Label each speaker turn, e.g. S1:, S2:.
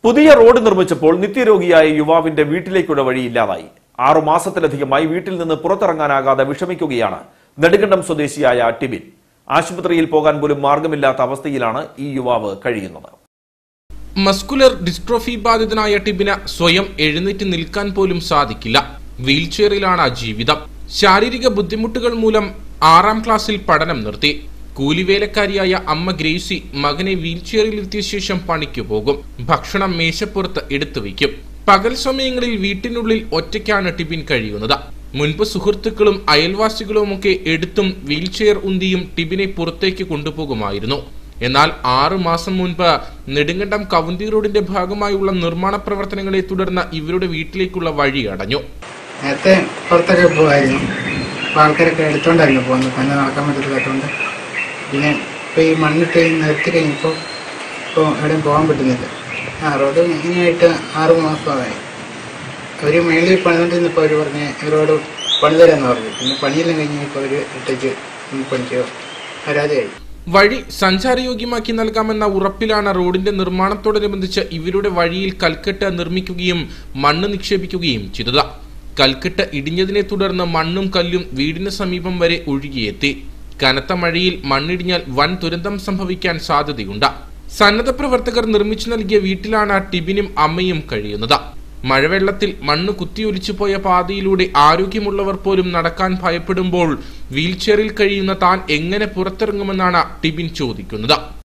S1: പുതിയ റോഡ് നിർമ്മിച്ചപ്പോൾ നിത്യരോഗിയായ യുവാവിന്റെ വീട്ടിലേക്കുള്ള വഴി ഇല്ലാതായി ആറു മാസത്തിലധികമായി വീട്ടിൽ നിന്ന് പുറത്തിറങ്ങാനാകാതെ വിഷമിക്കുകയാണ് നെടുങ്കണ്ടം സ്വദേശിയായ ടിബിൻ ആശുപത്രിയിൽ പോകാൻ പോലും മാർഗമില്ലാത്ത അവസ്ഥയിലാണ് ഈ യുവാവ് കഴിയുന്നത്
S2: മസ്കുലർ ഡിസ്ട്രോഫി ബാധിതനായ ടിബിന് സ്വയം എഴുന്നേറ്റ് നിൽക്കാൻ പോലും സാധിക്കില്ല വീൽചെയറിലാണ് ജീവിതം ശാരീരിക ബുദ്ധിമുട്ടുകൾ മൂലം ആറാം ക്ലാസ്സിൽ പഠനം നിർത്തി കൂലിവേലക്കാരിയായ അമ്മ ഗ്രേസി മകനെ വീൽചെയറിലെത്തിയ ശേഷം പണിക്കു പോകും ഭക്ഷണം മേശപ്പുറത്ത് എടുത്തു വയ്ക്കും പകൽ സമയങ്ങളിൽ വീട്ടിനുള്ളിൽ ഒറ്റയ്ക്കാണ് ടിബിൻ കഴിയുന്നത് മുൻപ് സുഹൃത്തുക്കളും അയൽവാസികളുമൊക്കെ എടുത്തും വീൽചെയർ ഉന്തിയും ടിബിനെ പുറത്തേക്ക് കൊണ്ടുപോകുമായിരുന്നു എന്നാൽ ആറു മാസം മുൻപ് നെടുങ്കണ്ടം കവുന്തി റോഡിന്റെ ഭാഗമായുള്ള നിർമ്മാണ പ്രവർത്തനങ്ങളെ തുടർന്ന് ഇവരുടെ വീട്ടിലേക്കുള്ള വഴി അടഞ്ഞു
S3: നേരത്തെ പുറത്തൊക്കെ പോകുമായിരുന്നു അപ്പോൾ ആൾക്കാരൊക്കെ എടുത്തോണ്ടായിരുന്നു പോകുന്നത് തന്നെ നടക്കാൻ പറ്റത്തില്ലാത്തതുകൊണ്ട് പിന്നെ ഇപ്പോൾ ഈ മണ്ണിട്ട് നിർത്തി കഴിഞ്ഞപ്പോൾ ഇപ്പോൾ എവിടെയും പോകാൻ പറ്റുന്നില്ല ആ റോഡ് ഇങ്ങനെയായിട്ട് ആറ് മാസമായി അവർ മേളിൽ പണിതുകൊണ്ടിരുന്നപ്പോൾ അവർ പറഞ്ഞ് ഈ റോഡ് പണിതരാന്ന് പറഞ്ഞു പിന്നെ പണിയെല്ലാം കഴിഞ്ഞപ്പോൾ അവർ ഇട്ടേക്ക് പണിക്കോ പരാതിയായി
S2: വഴി സഞ്ചാരയോഗ്യമാക്കി നൽകാമെന്ന ഉറപ്പിലാണ് റോഡിന്റെ നിർമ്മാണത്തോടനുബന്ധിച്ച് ഇവരുടെ വഴിയിൽ കൽക്കെട്ട് നിർമ്മിക്കുകയും മണ്ണ് നിക്ഷേപിക്കുകയും ചെയ്തത് കൽക്കെട്ട് ഇടിഞ്ഞതിനെ തുടർന്ന് മണ്ണും കല്ലും വീടിന് സമീപം വരെ ഒഴുകിയെത്തി കനത്ത മഴയിൽ മണ്ണിടിഞ്ഞാൽ വൻ ദുരന്തം സംഭവിക്കാൻ സാധ്യതയുണ്ട് സന്നദ്ധ പ്രവർത്തകർ നിർമ്മിച്ചു നൽകിയ വീട്ടിലാണ് ടിബിനും അമ്മയും കഴിയുന്നത് മഴവെള്ളത്തിൽ മണ്ണ് കുത്തിയൊലിച്ചു പോയ പാതയിലൂടെ ആരോഗ്യമുള്ളവർ പോലും നടക്കാൻ ഭയപ്പെടുമ്പോൾ വീൽചെയറിൽ കഴിയുന്ന താൻ എങ്ങനെ പുറത്തിറങ്ങുമെന്നാണ് ടിബിൻ ചോദിക്കുന്നത്